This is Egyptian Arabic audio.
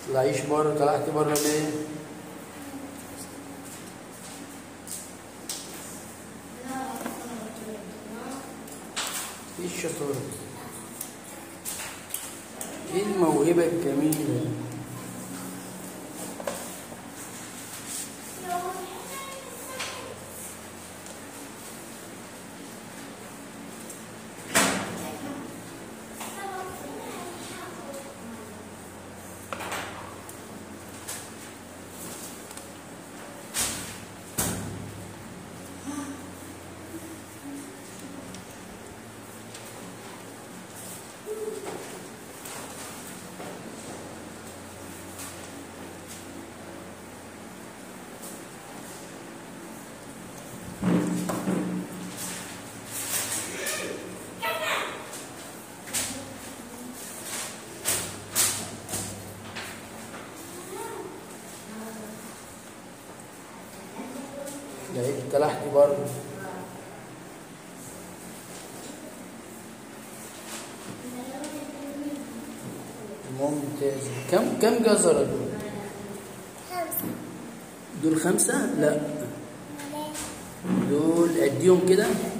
طلعيش بره طلعتي بره ليه؟ ايه الشطارة دي؟ ايه الموهبة الجميلة دي؟ لقيت طلعتي بره ممتاز كم كم جزرة دول؟ خمسة دول خمسة؟ لا ثلاثة دول اديهم كده